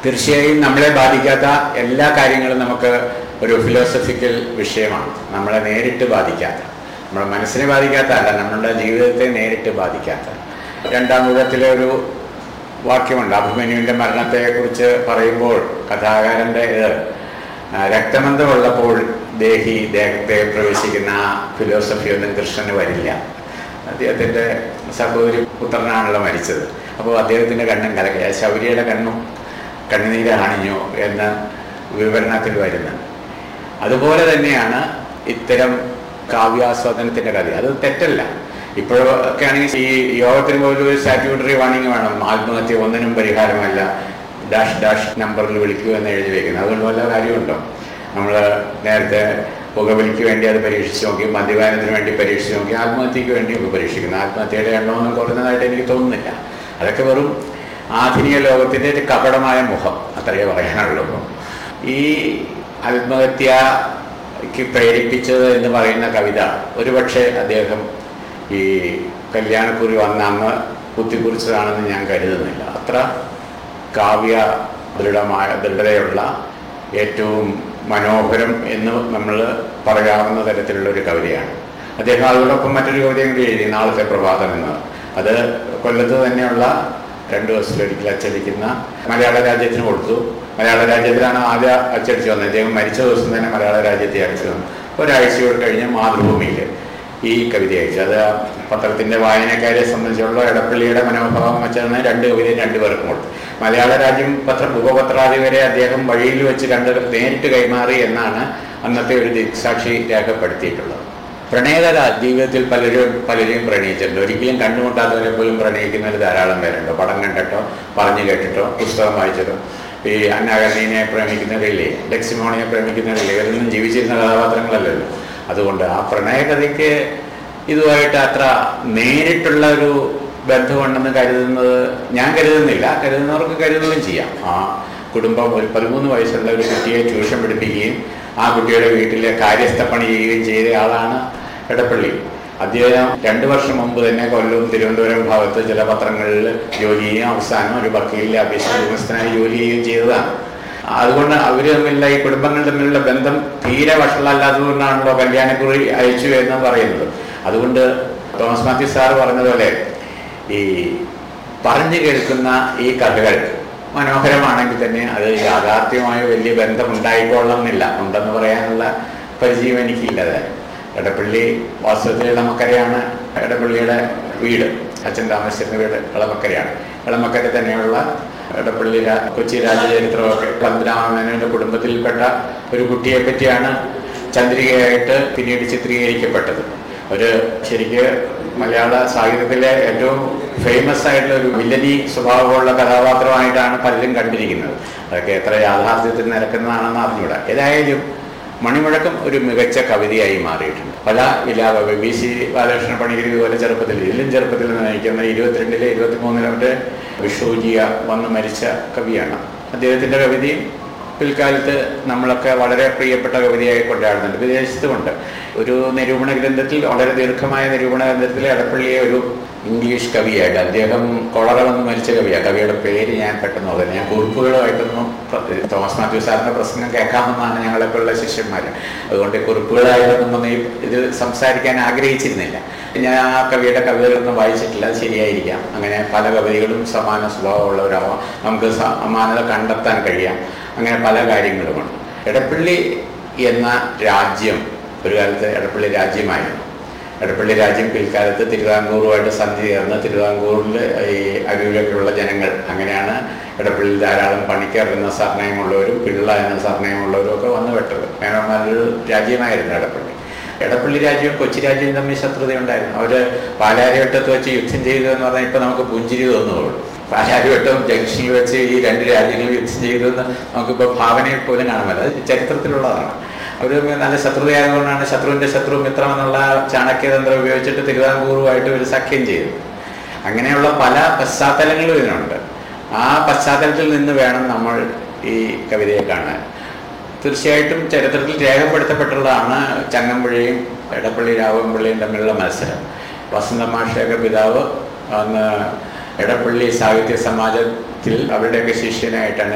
തീർച്ചയായും നമ്മളെ ബാധിക്കാത്ത എല്ലാ കാര്യങ്ങളും നമുക്ക് ഒരു ഫിലോസഫിക്കൽ വിഷയമാണ് നമ്മളെ നേരിട്ട് ബാധിക്കാത്ത നമ്മുടെ മനസ്സിനെ ബാധിക്കാത്ത അല്ല നമ്മളുടെ ജീവിതത്തെ നേരിട്ട് ബാധിക്കാത്ത രണ്ടാം യുഗത്തിലെ ഒരു വാക്യമുണ്ട് അഭിമന്യുവിൻ്റെ മരണത്തെക്കുറിച്ച് പറയുമ്പോൾ കഥാകാരൻ്റെ ഇത് ആ, രക്തബന്ധമുള്ളപ്പോൾ ദേഹി ദേഹത്തെ പ്രവേശിക്കുന്ന ആ ഫിലോസഫി ഒന്നും കൃഷ്ണന് വരില്ല അദ്ദേഹത്തിൻ്റെ സഹോദരി പുത്രനാണല്ലോ മരിച്ചത് അപ്പോൾ അദ്ദേഹത്തിൻ്റെ കണ്ണും കലക്കി ആ ശൗര്യയുടെ കണ്ണും കണ്ണുനീര് കാണിഞ്ഞു എന്ന വിവരണത്തിൽ വരുന്നത് അതുപോലെ തന്നെയാണ് ഇത്തരം കാവ്യാസ്വാദനത്തിൻ്റെ കഥ അത് തെറ്റല്ല ഇപ്പോഴൊക്കെ ആണെങ്കിൽ ഈ യോഗത്തിന് പോലും ഒരു സ്റ്റാറ്റ്യൂട്ടറി വാണിംഗ് വേണം ആത്മഹത്യ ഒന്നിനും പരിഹാരമല്ല ഡാഷ് ഡാഷ് നമ്പറിൽ വിളിക്കൂ എന്ന് എഴുതി വെക്കുന്നത് അതുകൊണ്ട് വല്ല കാര്യമുണ്ടോ നമ്മൾ നേരത്തെ പുകവലിക്ക് വേണ്ടി അത് പരീക്ഷിച്ച് നോക്കി മദ്യപാനത്തിന് വേണ്ടി പരീക്ഷിച്ച് നോക്കി ആത്മഹത്യക്ക് വേണ്ടിയൊക്കെ പരീക്ഷിക്കുന്നു ആത്മഹത്യയുടെ എണ്ണമൊന്നും കുറഞ്ഞതായിട്ട് എനിക്ക് തോന്നുന്നില്ല അതൊക്കെ വെറും ആധുനിക ലോകത്തിൻ്റെ ഒരു കപടമായ മുഖം അത്രയേ പറയാനുള്ളൂ ഈ ആത്മഹത്യക്ക് പ്രേരിപ്പിച്ചത് എന്ന് പറയുന്ന കവിത ഒരുപക്ഷെ അദ്ദേഹം ഈ കല്യാണക്കുറി വന്ന അന്ന് കുത്തിക്കുറിച്ചതാണെന്ന് ഞാൻ കരുതുന്നില്ല അത്ര കാവ്യ ദൃഢമായ ദൃഢതയുള്ള ഏറ്റവും മനോഹരം എന്ന് നമ്മൾ പറയാവുന്ന തരത്തിലുള്ള ഒരു കവിതയാണ് അദ്ദേഹം അതോടൊപ്പം മറ്റൊരു കവിതയും കൂടി എഴുതി നാളത്തെ പ്രഭാതം എന്ന് അത് കൊല്ലത്ത് തന്നെയുള്ള രണ്ട് ദിവസത്തിലൊരിക്കൽ അച്ചടിക്കുന്ന മലയാള രാജ്യത്തിന് കൊടുത്തു മലയാള രാജ്യത്തിലാണ് ആദ്യം അച്ചടിച്ചു വന്നത് അദ്ദേഹം മരിച്ച ദിവസം തന്നെ മലയാള രാജ്യത്തെ അടിച്ചു വന്നു ഒരാഴ്ചയോട് കഴിഞ്ഞ് മാതൃഭൂമിയിൽ ഈ കവിത അയച്ചു അത് പത്രത്തിൻ്റെ വായനക്കാരെ സംബന്ധിച്ചുള്ള എടപ്പള്ളിയുടെ മനോഭാവം വെച്ചാണ് രണ്ട് കവിതയും രണ്ടു പേർക്കും കൊടുത്തു മലയാള രാജ്യം പത്ര ഉപപത്രാദി വരെ അദ്ദേഹം വഴിയിൽ വെച്ച് കണ്ട് നേരിട്ട് കൈമാറി എന്നാണ് അന്നത്തെ ഒരു ദിക്സാക്ഷി രേഖപ്പെടുത്തിയിട്ടുള്ളത് പ്രണയകഥ ജീവിതത്തിൽ പലരും പലരെയും പ്രണയിച്ചിട്ടുണ്ട് ഒരിക്കലും കണ്ടുമുട്ടാത്തവരെ പോലും പ്രണയിക്കുന്നവർ ധാരാളം പേരുണ്ട് പടം കണ്ടിട്ടോ പറഞ്ഞു കേട്ടിട്ടോ പുസ്തകം വായിച്ചിട്ടോ ഈ അന്നാകർണീനെ പ്രേമിക്കുന്നവരില്ലേ ഡെക്സിമോണിനെ പ്രേമിക്കുന്നവരില്ലേ ഇവരൊന്നും ജീവിച്ചിരുന്ന കഥാപാത്രങ്ങളല്ലല്ലോ അതുകൊണ്ട് ആ പ്രണയകഥയ്ക്ക് ഇതുമായിട്ട് അത്ര നേരിട്ടുള്ള ഒരു ബന്ധമുണ്ടെന്ന് കരുതുന്നത് ഞാൻ കരുതുന്നില്ല കരുതുന്നവർക്ക് കരുതുകയും ചെയ്യാം ആ കുടുംബം ഒരു പതിമൂന്ന് വയസ്സുള്ള ഒരു കുട്ടിയെ ട്യൂഷൻ പഠിപ്പിക്കുകയും ആ കുട്ടിയുടെ വീട്ടിലെ കാര്യസ്ഥ പണി ചെയ്യുകയും ചെയ്ത ആളാണ് എടപ്പള്ളി അദ്ദേഹം രണ്ടു വർഷം മുമ്പ് തന്നെ കൊല്ലവും തിരുവനന്തപുരം ഭാഗത്ത് ചില പത്രങ്ങളിൽ ജോലി ചെയ്യുകയും അവസാനം ഒരു വക്കീലിലെ അഭിഷേകസ്ഥനായി ജോലി ചെയ്യുകയും ചെയ്തതാണ് അതുകൊണ്ട് അവർ തമ്മിലുള്ള ഈ കുടുംബങ്ങൾ തമ്മിലുള്ള ബന്ധം തീരെ വഷളല്ലാത്തതുകൊണ്ടാണല്ലോ കല്യാണക്കുറി അയച്ചു എന്ന് പറയുന്നത് അതുകൊണ്ട് തോമസ് മാത്യു സാറ് പറഞ്ഞതുപോലെ ഈ പറഞ്ഞു കേൾക്കുന്ന ഈ കഥകൾ മനോഹരമാണെങ്കിൽ തന്നെ അത് യാഥാർത്ഥ്യമായ വലിയ ബന്ധം ഉണ്ടായിക്കൊള്ളണമെന്നില്ല ഉണ്ടെന്ന് പറയാനുള്ള പരിചയം എനിക്കില്ലത് എടപ്പള്ളി വാസ്തവത്തിൽ ഇളമക്കരയാണ് എടപ്പള്ളിയുടെ വീട് അച്ഛൻ താമസിച്ചിരുന്ന വീട് ഇളമക്കരയാണ് ഇളമക്കര തന്നെയുള്ള എടപ്പള്ളി രാ- കൊച്ചി രാജചരിത്രമൊക്കെ പന്തിരാമേനയുടെ കുടുംബത്തിൽപ്പെട്ട ഒരു കുട്ടിയെ പറ്റിയാണ് ചന്ദ്രികയായിട്ട് പിന്നീട് ചിത്രീകരിക്കപ്പെട്ടത് ഒരു ശരിക്ക് മലയാള സാഹിത്യത്തിലെ ഏറ്റവും ഫേമസ് ആയിട്ടുള്ള ഒരു വില്ലനി സ്വഭാവമുള്ള കഥാപാത്രമായിട്ടാണ് പലരും കണ്ടിരിക്കുന്നത് അതൊക്കെ എത്ര യാഥാർത്ഥ്യത്തിൽ നിരക്കുന്നതാണെന്ന് അറിഞ്ഞൂടാ ഏതായാലും മണിമുഴക്കം ഒരു മികച്ച കവിതയായി മാറിയിട്ടുണ്ട് പല വിലാപ ബി സി ബാലകൃഷ്ണ പണിക്കർ ഇതുപോലെ ചെറുപ്പത്തിൽ ഇതിലും ചെറുപ്പത്തിൽ നയിക്കുന്ന ഇരുപത്തിരണ്ടിലെ ഇരുപത്തിമൂന്നിലെ മറ്റേ വിഷുജിയ വന്ന് മരിച്ച കവിയാണ് അദ്ദേഹത്തിൻ്റെ കവിതയും പിൽക്കാലത്ത് നമ്മളൊക്കെ വളരെ പ്രിയപ്പെട്ട കവിതയായി കൊണ്ടാടുന്നുണ്ട് വിദേശത്തുമുണ്ട് ഒരു നിരൂപണ ഗ്രന്ഥത്തിൽ വളരെ ദീർഘമായ നിരൂപണ ഗ്രന്ഥത്തിൽ എടപ്പള്ളിയെ ഒരു ഇംഗ്ലീഷ് കവിയായിട്ട് അദ്ദേഹം കൊളറ വന്ന് മരിച്ച കവിയാണ് കവിയുടെ പേര് ഞാൻ പെട്ടെന്ന് ഓർക്കുന്നത് ഞാൻ കുറിപ്പുകളുമായിട്ടൊന്നും പ്ര- തോമസ് മാത്യു സാറിൻ്റെ പ്രസംഗം കേൾക്കാമെന്നാണ് ഞങ്ങളൊക്കെയുള്ള ശിഷ്യന്മാർ അതുകൊണ്ട് ഈ കുറിപ്പുകളായിട്ടൊന്നും ഈ ഇത് സംസാരിക്കാൻ ആഗ്രഹിച്ചിരുന്നില്ല ഞാൻ ആ കവിയുടെ കവിതകളൊന്നും വായിച്ചിട്ടില്ല അത് ശരിയായിരിക്കാം അങ്ങനെ പല കവിതകളും സമാന സ്വഭാവമുള്ളവരാവാം നമുക്ക് സമാനത കണ്ടെത്താൻ കഴിയാം അങ്ങനെ പല കാര്യങ്ങളുമുണ്ട് എടപ്പള്ളി എന്ന രാജ്യം ഒരു കാലത്ത് എടപ്പള്ളി രാജ്യമായിരുന്നു എടപ്പള്ളി രാജ്യം പിൽക്കാലത്ത് തിരുവിതാംകൂറുമായിട്ട് സന്ധി ചേർന്ന് തിരുവിതാംകൂറിൽ ഈ അരൂരൊക്കെയുള്ള ജനങ്ങൾ അങ്ങനെയാണ് എടപ്പള്ളിയിൽ ധാരാളം പണിക്കർ എന്ന സർണയമുള്ളവരും പിള്ള എന്ന സർണയമുള്ളവരും ഒക്കെ വന്നു പെട്ടത് മേനോന്മാരൊരു രാജ്യമായിരുന്നു എടപ്പള്ളി എടപ്പള്ളി രാജ്യവും കൊച്ചി രാജ്യവും തമ്മിൽ ശത്രുതയുണ്ടായിരുന്നു അവർ പാലാരിവട്ടത്ത് വെച്ച് യുദ്ധം ചെയ്തു എന്ന് പറഞ്ഞാൽ ഇപ്പം നമുക്ക് പുഞ്ചിരി തോന്നുള്ളൂ പാലാരിവട്ടവും ജംഗ്ഷനിൽ വെച്ച് ഈ രണ്ട് രാജ്യങ്ങളും യുദ്ധം ചെയ്തു എന്ന് നമുക്കിപ്പോൾ ഭാവനയിൽ പോലും കാണാമല്ലോ അത് ചരിത്രത്തിലുള്ളതാണ് അവർ നല്ല ശത്രുതയായതുകൊണ്ടാണ് ശത്രുവിൻ്റെ ശത്രു മിത്രം എന്നുള്ള ചാണക്യതന്ത്രം ഉപയോഗിച്ചിട്ട് തിരുവിതാംകൂറുമായിട്ട് ഒരു സഖ്യം ചെയ്തു അങ്ങനെയുള്ള പല പശ്ചാത്തലങ്ങളും ഇതിനുണ്ട് ആ പശ്ചാത്തലത്തിൽ നിന്ന് വേണം നമ്മൾ ഈ കവിതയെ കാണാൻ തീർച്ചയായിട്ടും ചരിത്രത്തിൽ രേഖപ്പെടുത്തപ്പെട്ടുള്ളതാണ് ചങ്ങമ്പുഴയും എടപ്പള്ളി രാഘവൻപിള്ളിയും തമ്മിലുള്ള മത്സരം വസന്തമാഷയൊക്കെ പിതാവ് അന്ന് എടപ്പള്ളി സാഹിത്യ സമാജത്തിൽ അവരുടെയൊക്കെ ശിഷ്യനായിട്ടാണ്